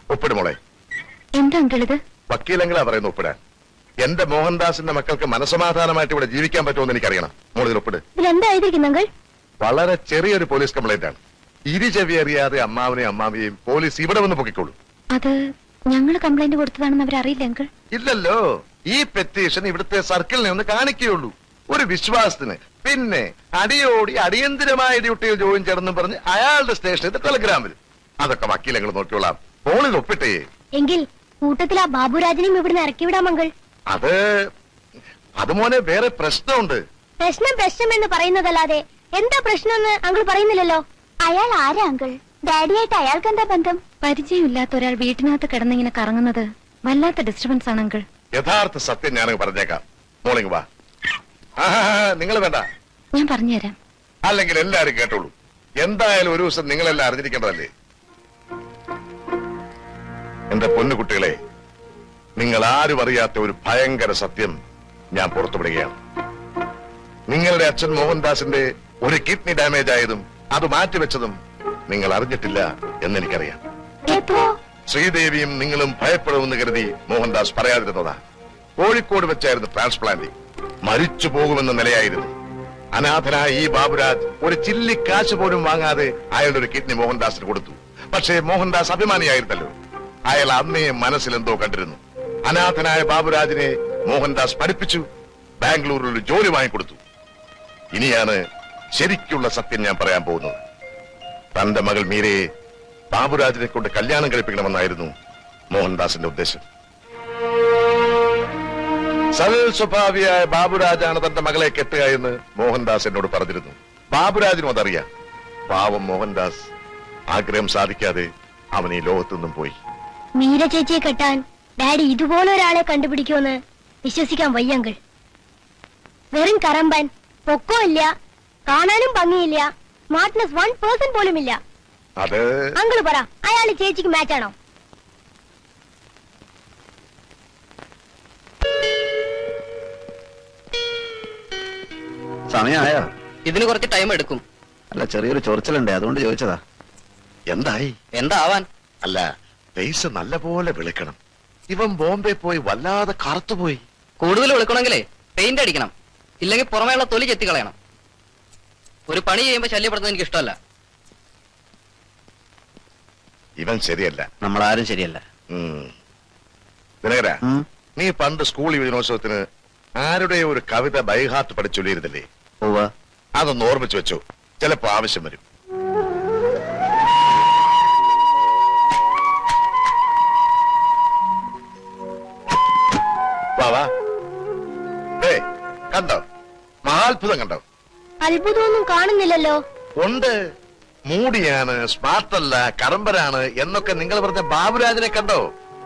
ഒപ്പിടുമോളെ എന്താ അങ്കിൾ ഇത് വക്കീലെങ്കിലാ പറയുന്നു ഒപ്പിടാൻ എന്റെ മോഹൻദാസിന്റെ മക്കൾക്ക് മനസമാധാനമായിട്ട് ഇവിടെ ജീവിക്കാൻ പറ്റുമെന്ന് എനിക്കറിയണം മോളിൽ ഒപ്പിട് ഇതിലെന്താ എഴുതിയിരിക്കുന്നു അങ്കിൾ വളരെ ചെറിയൊരു പോലീസ് കംപ്ലൈന്റ് ആണ് ഇരു ചെവി അറിയാതെ അമ്മാവനെയും അമ്മാവിയെയും പോലീസ് ഇവിടെ വന്ന് പൊക്കിക്കോളൂ അത് ഞങ്ങൾ കംപ്ലൈന്റ് കൊടുത്തതാണെന്ന് അവരറിയില്ല അങ്കിൾ ഇല്ലല്ലോ ഈ പെറ്റീഷൻ ഇവിടുത്തെ സർക്കിളിനെ ഒന്ന് കാണിക്കുകയുള്ളൂ ഒരു വിശ്വാസത്തിന് പിന്നെ അടിയോടി അടിയന്തിരമായ ഡ്യൂട്ടിയിൽ ജോയിൻ ചെയ്യണമെന്ന് പറഞ്ഞ് അയാളുടെ സ്റ്റേഷനിൽ ടെലഗ്രാം വരും അതൊക്കെ വക്കീലങ്ങൾ നോക്കിയോളാം ഫോണിൽ ഒപ്പിട്ടേ എങ്കിൽ കൂട്ടത്തിൽ ആ ബാബുരാജനെയും ഇവിടുന്ന് ഇറക്കി വിടാം അങ്കിൾ അത് അത് മോനെ വേറെ പ്രശ്നമുണ്ട് പ്രശ്നം പ്രശ്നം എന്ന് പറയുന്നതല്ലാതെ എന്താ പ്രശ്നം എന്ന് അങ്കിൾ പറയുന്നില്ലല്ലോ അയാൾ ആരാ അങ്കിൾ ഡാഡിയായിട്ട് അയാൾക്ക് എന്താ ബന്ധം പരിചയമില്ലാത്ത ഒരാൾ വീട്ടിനകത്ത് കിടന്നിങ്ങനെ കറങ്ങുന്നത് വല്ലാത്ത ഡിസ്റ്റർബൻസ് ആണ് അങ്കിൾ യഥാർത്ഥ സത്യം ഞാനങ്ങ് പറഞ്ഞേക്കാം മോളിങ് വാ നിങ്ങൾ വേണ്ട ഞാൻ പറഞ്ഞുതരാം അല്ലെങ്കിൽ എല്ലാരും കേട്ടോളൂ എന്തായാലും ഒരു ദിവസം നിങ്ങളെല്ലാം അറിഞ്ഞിരിക്കേണ്ടതല്ലേ എന്റെ പൊന്നുകുട്ടികളെ നിങ്ങൾ ആരും അറിയാത്ത ഒരു ഭയങ്കര സത്യം ഞാൻ പുറത്തുവിടുകയാണ് നിങ്ങളുടെ അച്ഛൻ മോഹൻദാസിന്റെ ഒരു കിഡ്നി ഡാമേജ് ആയതും അത് മാറ്റിവെച്ചതും നിങ്ങൾ അറിഞ്ഞിട്ടില്ല എന്നെനിക്കറിയാം എപ്പോ ശ്രീദേവിയും നിങ്ങളും ഭയപ്പെടുമെന്ന് കരുതി മോഹൻദാസ് പറയാതിരുന്നതാ കോഴിക്കോട് വെച്ചായിരുന്നു ട്രാൻസ്പ്ലാന്റിംഗ് മരിച്ചു പോകുമെന്ന നിലയായിരുന്നു അനാഥനായ ഈ ബാബുരാജ് ഒരു ചില്ലി കാശ് പോലും വാങ്ങാതെ അയാളുടെ ഒരു കിഡ്നി മോഹൻദാസിന് കൊടുത്തു പക്ഷേ മോഹൻദാസ് അഭിമാനിയായിരുന്നല്ലോ അയാൾ അന്നേ മനസ്സിൽ എന്തോ കണ്ടിരുന്നു അനാഥനായ ബാബുരാജിനെ മോഹൻദാസ് പഠിപ്പിച്ചു ബാംഗ്ലൂരിൽ ഒരു ജോലി വാങ്ങിക്കൊടുത്തു ഇനിയാണ് ശരിക്കുള്ള സത്യം ഞാൻ പറയാൻ പോകുന്നത് തന്റെ മകൾ മീരയെ ബാബുരാജിനെ കൊണ്ട് കല്യാണം കഴിപ്പിക്കണമെന്നായിരുന്നു മോഹൻദാസിന്റെ ഉദ്ദേശം സൽ സ്വഭാവിയായ ബാബുരാജാണ് തന്റെ മകളെ കെട്ടുക എന്ന് മോഹൻദാസ് എന്നോട് പറഞ്ഞിരുന്നു ബാബുരാജിനും അതറിയാം പാവം മോഹൻദാസ് ആഗ്രഹം സാധിക്കാതെ അവൻ ഈ ലോകത്തു നിന്നും പോയി മീര ചേച്ചിയെ കെട്ടാൻ ഡാഡി ഇതുപോലെ ഒരാളെ കണ്ടുപിടിക്കുമെന്ന് വിശ്വസിക്കാൻ വയ്യങ്കിൾ വെറും കറമ്പൻ പൊക്കോ ഇല്ല കാണാനും ഭംഗിയില്ല സ്മാർട്ട്നെസ് വൺ പേഴ്സൺ പോലും ഇല്ല അത് അങ്കിള് പറ അയാൾ ചേച്ചിക്ക് മാച്ച് ആണോ സമയമായോ ഇതിന് കുറച്ച് ടൈം എടുക്കും അല്ല ചെറിയൊരു ചൊറിച്ചിലുണ്ടേ അതുകൊണ്ട് ചോദിച്ചതാ എന്തായി എന്താവാൻ അല്ല ഫേസ് നല്ലപോലെ വിളിക്കണം ഇവൻ ബോംബെ പോയി വല്ലാതെ കറുത്തുപോയി കൂടുതൽ വിളിക്കണമെങ്കിലേ പെയിന്റ് അടിക്കണം ഇല്ലെങ്കിൽ പുറമേയുള്ള തൊലി ചെത്തി കളയണം ഒരു പണി ചെയ്യുമ്പോ ശല്യപ്പെടുന്നത് എനിക്ക് ഇഷ്ടമല്ല ഇവൻ ശരിയല്ല നമ്മളാരും ശരിയല്ല ഉം. ദിനകര ഉം. നീ പണ്ട് സ്കൂൾ യുവജനോത്സവത്തിന് ആരുടെ ഒരു കവിത ബൈഹാർട്ട് പഠിച്ചൊല്ലിയിരുന്നില്ലേ ഉവ്വ അതൊന്ന് ഓർമ്മിച്ചു വെച്ചോ ചിലപ്പോ ആവശ്യം വരും വാ വാ ഏ കണ്ടോ മഹാത്ഭുതം കണ്ടോ അത്ഭുതമൊന്നും കാണുന്നില്ലല്ലോ ഉണ്ട് മൂടിയാണ് സ്മാർട്ടല്ല കറമ്പരാണ് എന്നൊക്കെ നിങ്ങൾ പറഞ്ഞ ബാബുരാജിനെ കണ്ടോ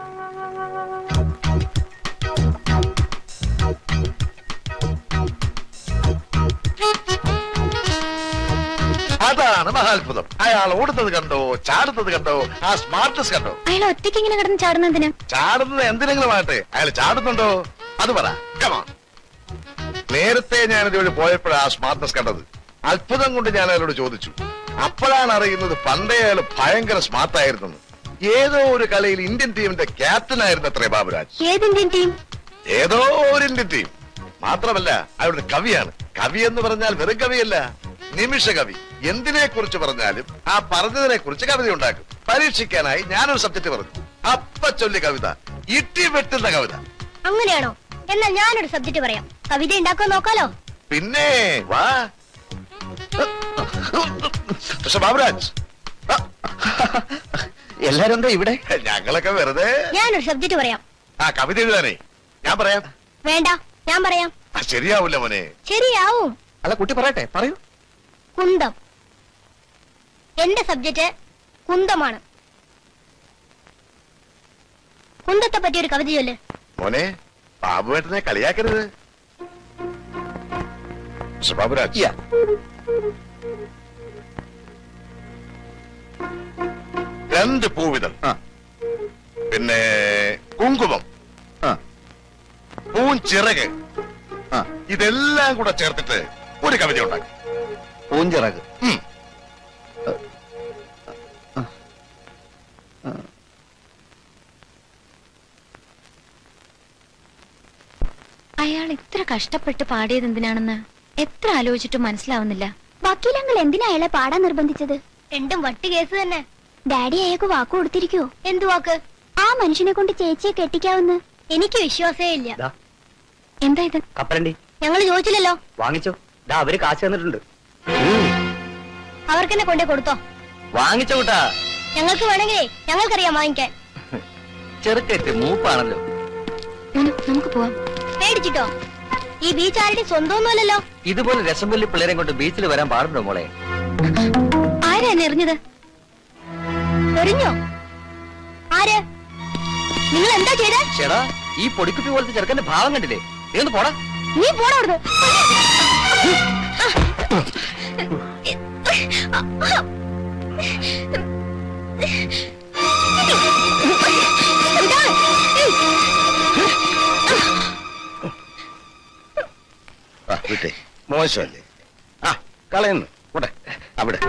അതാണ് മഹാത്ഭുതം അയാൾ ഓടുന്നത് കണ്ടോ ചാടുന്നത് കണ്ടോ ആ സ്മാർട്ട്നെസ് കണ്ടോ അയാൾ ഒറ്റയ്ക്ക് ഇങ്ങനെ കിടന്ന് ചാടുന്നതിന് ചാടുന്നത് എന്തിനെങ്കിലും ആട്ടെ അയാൾ ചാടുന്നുണ്ടോ അത് പറ കമാ നേരത്തെ ഞാൻ ഇതുവഴി പോയപ്പോഴാ ആ സ്മാർട്ട്നെസ് കണ്ടത് അത്ഭുതം കൊണ്ട് ഞാൻ അയാളോട് ചോദിച്ചു അപ്പോഴാണ് അറിയുന്നത് പണ്ടേ അയാൾ ഭയങ്കര സ്മാർട്ടായിരുന്നു ഏതോ ഒരു കളിയിൽ ഇന്ത്യൻ ടീമിന്റെ ക്യാപ്റ്റൻ ആയിരുന്നു അത്രേ ബാബുരാജ് ഏത് ഇന്ത്യൻ ടീം ഏതോ ഒരു ഇന്ത്യൻ ടീം മാത്രമല്ല അയാളുടെ കവിയാണ് കവി എന്ന് പറഞ്ഞാൽ വെറും കവിയല്ല നിമിഷ കവി എന്തിനെ കുറിച്ച് പറഞ്ഞാലും ആ പറഞ്ഞതിനെ കുറിച്ച് കവിത ഉണ്ടാക്കും പരീക്ഷിക്കാനായി ഞാനൊരു സബ്ജക്ട് പറഞ്ഞു അപ്പ ചൊല്ലി കവിത ഇട്ടി വെട്ടുന്ന കവിത അങ്ങനെയാണോ എന്നാൽ ഞാനൊരു സബ്ജക്ട് പറയാം കവിത ഉണ്ടാക്കാൻ നോക്കാലോ പിന്നെ വാ പക്ഷെ ബാബുരാജ് എല്ലാരും എന്താ ഇവിടെ ഞങ്ങളൊക്കെ വെറുതെ ഞാനൊരു സബ്ജക്ട് പറയാം ആ കവിത എഴുതാനേ ഞാൻ പറയാം വേണ്ട ഞാൻ പറയാം ആ, ശരിയാവൂല മോനെ ശരിയാവും അല്ല കുട്ടി പറയട്ടെ പറയൂ കുന്തം എന്റെ സബ്ജക്റ്റ് കുന്തമാണ് കുന്തത്തെ പറ്റി ഒരു കവിത ചൊല്ല് മോനെ ബാബുവേട്ടനെ കളിയാക്കരുത് പക്ഷെ ബാബുരാജ് യാ. രണ്ട് പൂവിതൾ ആ പിന്നെ കുങ്കുമം ആ പൂഞ്ചിറക് ആ ഇതെല്ലാം കൂടെ ചേർത്തിട്ട് ഒരു കവിത ഉണ്ടാക്കി പൂഞ്ചിറക് ഉം. കഷ്ടപ്പെട്ട് പാടിയത് എന്തിനാണെന്ന് എത്ര ആലോചിച്ചിട്ടും മനസ്സിലാവുന്നില്ല വക്കീലങ്ങൾ എന്തിനാ അയാളെ പാടാൻ നിർബന്ധിച്ചത് രണ്ടും വട്ടി കേസ് തന്നെ ഡാഡി അയാൾക്ക് വാക്ക് കൊടുത്തിരിക്കോ എന്തു വാക്ക് ആ മനുഷ്യനെ കൊണ്ട് ചേച്ചിയെ കെട്ടിക്കാവുന്ന എനിക്ക് വിശ്വാസേ ഇല്ല എന്താ ഇത് കപ്പലണ്ടി ഞങ്ങൾ ചോദിച്ചില്ലല്ലോ വാങ്ങിച്ചോ ദാ അവര് കാശ് തന്നിട്ടുണ്ട് അവർക്കെന്നെ കൊണ്ടേ കൊടുത്തോ വാങ്ങിച്ചോ കൂട്ടാ ഞങ്ങൾക്ക് വേണമെങ്കിലേ ഞങ്ങൾക്കറിയാം വാങ്ങിക്കാൻ ചെറുക്കറ്റ് മൂപ്പാണല്ലോ മോനു നമുക്ക് പോവാം പേടിച്ചിട്ടോ ഈ ബീച്ച് ആരുടെ സ്വന്തമൊന്നുമല്ലല്ലോ ഇതുപോലെ രസംപൊല്ലി പിള്ളേരെ കൊണ്ട് ബീച്ചിൽ വരാൻ പാടുണ്ടോ മോളെ ആരാ എന്നെ എറിഞ്ഞത് എറിഞ്ഞോ ആര് നിങ്ങൾ എന്താ ചെയ്തേ ചേടാ ഈ പൊടിക്കുപ്പി പോലത്തെ ചെറുക്കന്റെ ഭാവം കണ്ടില്ലേ നീ ഒന്ന് പോടാ നീ പോടാ അവിടുന്ന് ആ, വിട്ടേ മോശമല്ലേ ആ കളയുന്നു കൂടെ അവിടെ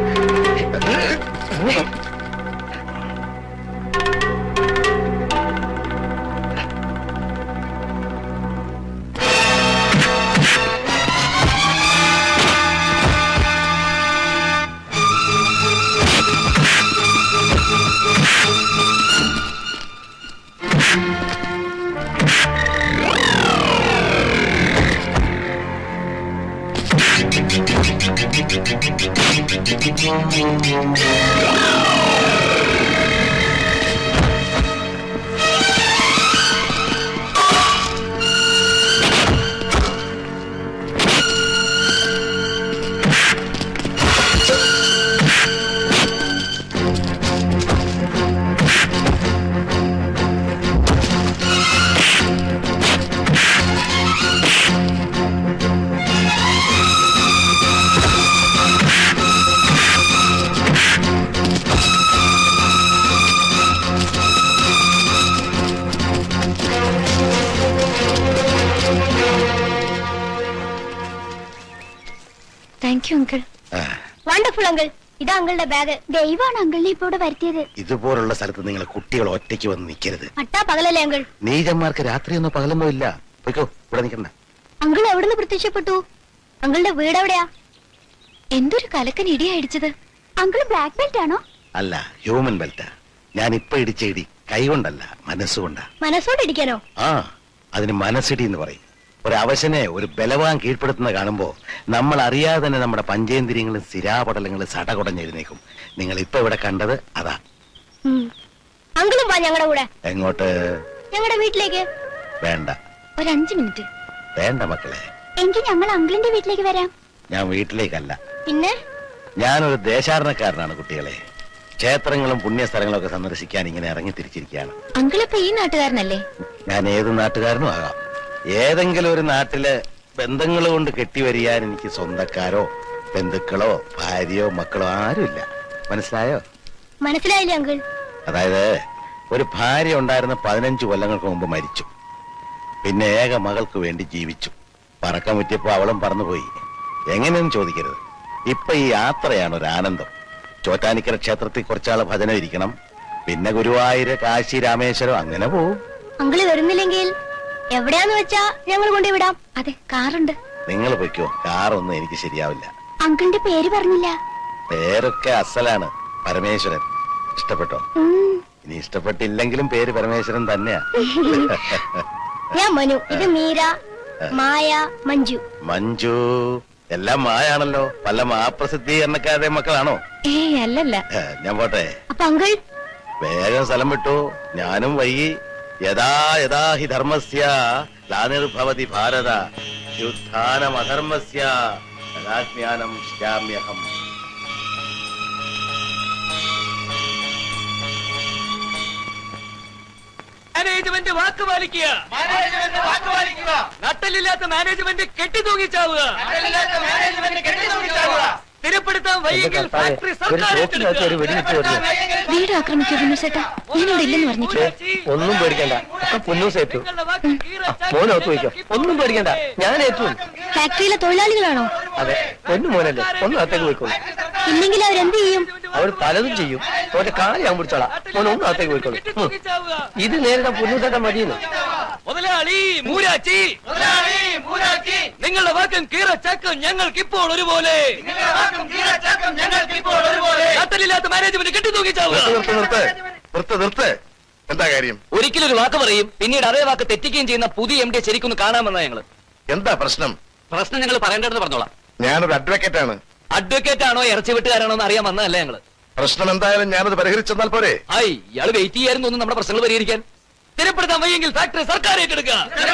താങ്ക് യു അങ്കിൾ ആ, വണ്ടർഫുൾ അങ്കിൾ ഇതാ അങ്കിളുടെ ബാഗ് ദൈവമാണ് അങ്കിളിനെ ഇപ്പൊ ഇവിടെ വരുത്തിയത് ഇതുപോലുള്ള സ്ഥലത്ത് നിങ്ങൾ കുട്ടികൾ ഒറ്റയ്ക്ക് വന്ന് നിൽക്കരുത് പട്ടാ പകലല്ലേ അങ്കിൾ നീചന്മാർക്ക് രാത്രിയൊന്നും പകലൊന്നും ഇല്ല പോയിക്കോ ഇവിടെ നിൽക്കണ്ട അങ്കിൾ എവിടുന്ന് പ്രത്യക്ഷപ്പെട്ടു അങ്കിളുടെ വീട് എവിടെയാ എന്തൊരു കലക്കൻ ഇടിയാ ഇടിച്ചത് അങ്കിൾ ബ്ലാക്ക് ബെൽറ്റ് ആണോ അല്ല ഹ്യൂമൻ ബെൽറ്റാ ഞാൻ ഇപ്പൊ ഇടിച്ച ഇടി കൈകൊണ്ടല്ല മനസ്സുകൊണ്ടാ മനസ്സോണ്ട് ഇടിക്കാനോ ആ അതിന് മനസ്സിടി എന്ന് പറയും ഒരു അവശനെ ഒരു ബലവാൻ കീഴ്പ്പെടുത്തുന്ന കാണുമ്പോ നമ്മൾ അറിയാതെ തന്നെ നമ്മുടെ പഞ്ചേന്ദ്രിയങ്ങളും സ്ഥിരാപടലങ്ങളും സടകുടഞ്ഞെഴുന്നേക്കും നിങ്ങൾ ഇപ്പൊ ഇവിടെ കണ്ടത് അതാ അങ്കിളും വാ ഞങ്ങളുടെ കൂടെ എങ്ങോട്ട് ഞങ്ങളുടെ വീട്ടിലേക്ക് വേണ്ട ഒരു അഞ്ചു മിനിറ്റ് വേണ്ട മക്കളെ എങ്കിൽ ഞങ്ങൾ അങ്കിളിന്റെ വീട്ടിലേക്ക് വരാം ഞാൻ വീട്ടിലേക്കല്ല പിന്നെ ഞാനൊരു ദേശാടനക്കാരനാണ് കുട്ടികളെ ക്ഷേത്രങ്ങളും പുണ്യസ്ഥലങ്ങളും ഒക്കെ സന്ദർശിക്കാൻ ഇങ്ങനെ ഇറങ്ങി തിരിച്ചിരിക്കുകയാണ് അങ്കിൾ ഇപ്പൊ ഈ നാട്ടുകാരനല്ലേ ഞാൻ ഏത് നാട്ടുകാരനും ആകാം ഏതെങ്കിലും ഒരു നാട്ടില് ബന്ധങ്ങൾ കൊണ്ട് കെട്ടിവരിയാൻ എനിക്ക് സ്വന്തക്കാരോ ബന്ധുക്കളോ ഭാര്യയോ മക്കളോ ആരുമില്ല മനസ്സിലായോ മനസ്സിലായില്ലേ അങ്കിൾ അതായത് ഒരു ഭാര്യ ഉണ്ടായിരുന്ന പതിനഞ്ച് കൊല്ലങ്ങൾക്ക് മുമ്പ് മരിച്ചു പിന്നെ ഏക മകൾക്ക് വേണ്ടി ജീവിച്ചു പറക്കം വിറ്റിയപ്പോ അവളും പറന്നുപോയി എങ്ങനെയെന്ന് ചോദിക്കരുത് ഇപ്പൊ ഈ യാത്രയാണ് ഒരു ആനന്ദം ചോറ്റാനിക്കര ക്ഷേത്രത്തിൽ കുറച്ചാള് ഭജന ഇരിക്കണം പിന്നെ ഗുരുവായൂര് കാശി രാമേശ്വരം അങ്ങനെ പോവും അങ്കിള് വരുന്നില്ലെങ്കിൽ എവിടെയാന്ന് വെച്ചാ ഞങ്ങൾ കൊണ്ടുവിടാം അതെ കാറുണ്ട് നിങ്ങൾ പൊയ്ക്കോ കാറൊന്നും എനിക്ക് ശരിയാവില്ല അങ്കിളിന്റെ പേര് പറഞ്ഞില്ല പേരൊക്കെ അസലാണ് പരമേശ്വരൻ ഇഷ്ടപ്പെട്ടോ ഇനി ഇഷ്ടപ്പെട്ടില്ലെങ്കിലും പേര് പരമേശ്വരൻ തന്നെയാ ഞാൻ മനു ഇത് മീര മായ മഞ്ജു മഞ്ജു എല്ലാം മായാണല്ലോ വല്ല മാപ്രസിദ്ധീകരണക്കാരുടെ മക്കളാണോ ഏയ് അല്ലല്ല ഏ, ഞാൻ പോട്ടെ അപ്പൊ അങ്കിൾ വേഗം സ്ഥലം വിട്ടു ഞാനും വൈകി യഥാ യഥാ ഹി ധർമ്മസ്യ ഗ്ലാനിർഭവതി ഭാരത യുദ്ധാനമധർമ്മസ്യ തഥാജ്ഞാനം ശ്യാമ്യഹം മാനേജ്മെന്റ് വാക്ക് പാലിക്കുക നട്ടലില്ലാത്ത മാനേജ്മെന്റ് കെട്ടി തൂങ്ങിച്ചാവുക സ്ഥിരപ്പെടുത്താൻ വൈകിയെങ്കിൽ ഫാക്ടറി സർക്കാർ ഏറ്റെടുക്കുക. വീട് ആക്രമിക്കൂ വിനുസേട്ടാ ഞാനിവിടെ ഇല്ലെന്ന് പറഞ്ഞിട്ടില്ല ഒന്നും പേടിക്കണ്ട പൊന്നൂസ് ഏറ്റു മോനോത്ത് വയ്ക്കോ ഒന്നും പേടിക്കണ്ട ഞാൻ ഏറ്റു ഫാക്ടറിയിലെ തൊഴിലാളികളാണോ അതെ പൊന്നു മോനല്ലേ ഒന്നും അകത്തേക്ക് പോയിക്കോളൂ ഇല്ലെങ്കിൽ അവരെന്ത് ചെയ്യും അവർ പലതും ചെയ്യും അവന്റെ കാല് ഞാൻ പിടിച്ചോളാം മോൻ ഒന്ന് അകത്തേക്ക് പോയിക്കോളൂ ഉം. ഇത് നേരിടാൻ പുന്നൂത്തേട്ടൻ മതിയെന്ന് മുതലാളി മൂരാച്ചി നിങ്ങളുടെ വാക്കും കീറച്ചക്കും ഞങ്ങൾക്ക് ഇപ്പോൾ ഒരുപോലെ നട്ടലില്ലാത്ത മാനേജ്മെന്റ് കെട്ടി നിർത്ത് തൂക്കിച്ചാവുക നിർത്ത് നിർത്ത് നിർത്ത് നിർത്ത് എന്താ കാര്യം ഒരിക്കലും ഒരു വാക്ക് പറയും പിന്നീട് അതേ വാക്ക് തെറ്റിക്കുകയും ചെയ്യുന്ന പുതിയ എം ഡി ശരിക്കൊന്ന് കാണാമെന്ന ഞങ്ങള് എന്താ പ്രശ്നം പ്രശ്നം ഞങ്ങൾ പറയേണ്ടതെന്ന് പറഞ്ഞോളാം ഞാനൊരു അഡ്വക്കേറ്റ് ആണ് അഡ്വക്കേറ്റ് ആണോ ഇറച്ചി വെട്ടുകാരാണോ എന്ന് അറിയാൻ വന്നതല്ല ഞങ്ങള് പ്രശ്നം എന്തായാലും ഞാനത് പരിഹരിച്ചെന്നാൽ പോരെ ഹായ് ഇയാള് വെയിറ്റ് ചെയ്യായിരുന്നു ഒന്ന് നമ്മുടെ പ്രശ്നങ്ങൾ പരിഹരിക്കാൻ സ്ഥിരപ്പെടുത്താൻ വയ്യെങ്കിൽ ഫാക്ടറി സർക്കാർ ഏറ്റെടുക്കുക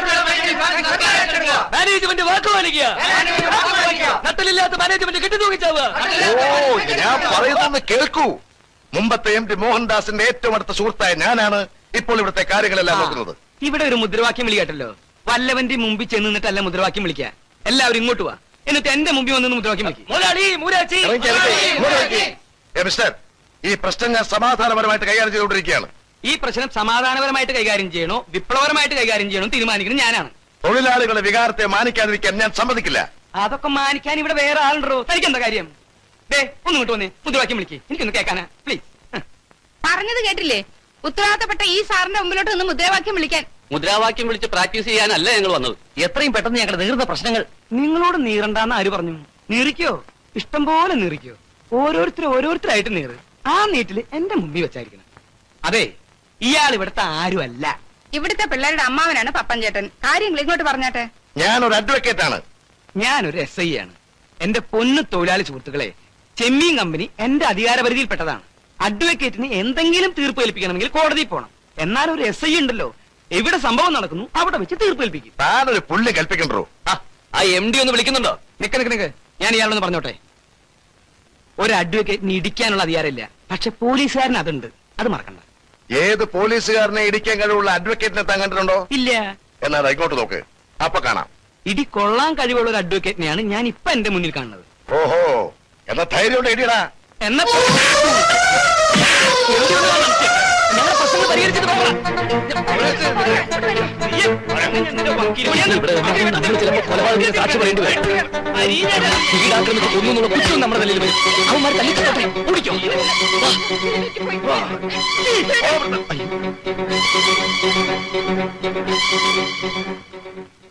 മാനേജ്മെന്റ് വാക്ക് പാലിക്കുക നട്ടലില്ലാത്ത മാനേജ്മെന്റ് കെട്ടി തൂക്കിച്ചാവുക ഓ ഞാൻ പറയുന്നൊന്ന് കേൾക്കൂ മുമ്പത്തെ എം ഡി മോഹൻദാസിന്റെ ഏറ്റവും അടുത്ത സുഹൃത്തായ ഞാനാണ് ഇപ്പോൾ ഇവിടുത്തെ കാര്യങ്ങളെല്ലാം നോക്കുന്നത് ഇവിടെ ഒരു മുദ്രാവാക്യം വിളി കേട്ടല്ലോ വല്ലവന്റെ മുമ്പിൽ ചെന്ന് നിന്നിട്ടല്ല മുദ്രാവാക്യം വിളിക്കുക എല്ലാവരും ഇങ്ങോട്ട് വാ എന്നിട്ട് എന്റെ മുമ്പിൽ വന്ന് മുദ്രാവാക്യം വിളിക്കും മുതലാളി മൂരാച്ചി ഇറങ്ങി, ഇറങ്ങി, ഇങ്ങോട്ട് ഇറങ്ങി. ഏ, മിസ്റ്റർ ഈ പ്രശ്നം ഞാൻ സമാധാനപരമായിട്ട് കൈകാര്യം ചെയ്തുകൊണ്ടിരിക്കുകയാണ് ഈ പ്രശ്നം സമാധാനപരമായിട്ട് കൈകാര്യം ചെയ്യണോ വിപ്ലവപരമായിട്ട് കൈകാര്യം ചെയ്യണോ തീരുമാനിക്കുന്നത് ഞാനാണ് തൊഴിലാളികളുടെ വികാരത്തെ മാനിക്കാതിരിക്കാൻ ഞാൻ സമ്മതിക്കില്ല അതൊക്കെ മാനിക്കാൻ ഇവിടെ വേറെ ആളുണ്ടോ തനിക്ക് എന്താ കാര്യം ദേ ഒന്ന് ഇങ്ങോട്ട് വന്നേ മുദ്രാവാക്യം വിളിക്ക് എനിക്കൊന്ന് കേൾക്കാനാ പ്ലീസ് പറഞ്ഞത് കേട്ടില്ലേ ഉത്തരവാദിത്തപ്പെട്ട ഈ സാറിന്റെ മുമ്പിലോട്ട് നിന്ന് മുദ്രാവാക്യം വിളിക്കാൻ മുദ്രാവാക്യം വിളിച്ച് പ്രാക്ടീസ് ചെയ്യാനല്ല ഞങ്ങൾ വന്നത് എത്രയും പെട്ടെന്ന് ഞങ്ങളുടെ നീർന്ന പ്രശ്നങ്ങൾ നിങ്ങളോട് നീറണ്ടെന്ന് ആര് പറഞ്ഞു നീറിക്കോ ഇഷ്ടം പോലെ നീറിക്കോ ഓരോരുത്തരും ഓരോരുത്തരായിട്ട് നീറ് ആ നീട്ടില് എന്റെ മുമ്പിൽ വെച്ചായിരിക്കണം അതെ ഇയാൾ ഇവിടുത്തെ ആരുമല്ല ഇവിടുത്തെ പിള്ളേരുടെ അമ്മാവനാണ് പപ്പൻ ചേട്ടൻ കാര്യങ്ങൾ ഇങ്ങോട്ട് പറഞ്ഞാട്ടെ ഞാനൊരു അഡ്വക്കേറ്റ് ആണ് ഞാനൊരു എസ് ഐ ആണ് എന്റെ പൊന്നു തൊഴിലാളി സുഹൃത്തുക്കളെ ചെമ്മീൻ കമ്പനി എന്റെ അധികാരപരിധിയിൽപ്പെട്ടതാണ് അഡ്വക്കേറ്റിന് എന്തെങ്കിലും തീർപ്പ് ഏൽപ്പിക്കണമെങ്കിൽ കോടതിയിൽ പോകണം എന്നാൽ ഒരു എസ് ഐ ഉണ്ടല്ലോ എവിടെ സംഭവം നടക്കുന്നു അവിടെ വെച്ച് തീർപ്പ് ഏൽപ്പിക്കും താനൊരു പുള്ളി കൽപ്പിക്കണ്ടോ ആ എം ഡി ഒന്ന് വിളിക്കുന്നുണ്ടോ നിക്ക് നിക്ക് നിക്ക് ഞാൻ ഇയാളൊന്ന് പറഞ്ഞോട്ടെ ഒരു അഡ്വക്കേറ്റിന് ഇടിക്കാനുള്ള അധികാരമില്ല പക്ഷെ പോലീസുകാരന് അതുണ്ട് അത് മറക്കണ്ട ഏത് പോലീസുകാരനെ ഇടിക്കാൻ കഴിവുള്ള അഡ്വക്കേറ്റിനെ താൻ കണ്ടിട്ടുണ്ടോ ഇല്ല എന്നാ ദാ ഇങ്ങോട്ട് നോക്ക് അപ്പൊ കാണാം ഇടി കൊള്ളാൻ കഴിവുള്ള ഒരു അഡ്വക്കേറ്റിനെയാണ് ഞാൻ ഇപ്പൊ എന്റെ മുന്നിൽ കാണുന്നത് ഓഹോ എന്നാ ധൈര്യം ഇടിയടാ എന്നാ ഞങ്ങളുടെ പ്രശ്നങ്ങൾ പരിഹരിച്ചിട്ട് പോകാം. അയ്യേ, എന്റെ വക്കീൽ പണിയാണ്. ഇവിടെ നമ്മൾ ചിലപ്പോൾ കൊലപാതകത്തിന് സാക്ഷി പറയേണ്ടി വരും. അരീനല്ല. വീടാക്രമിച്ച് കൊന്നു കുറ്റം നമ്മുടെ തലയിൽ വരും അവന്മാർ തല്ലിച്ചോട്ടെ ഓടിക്കോ വാ.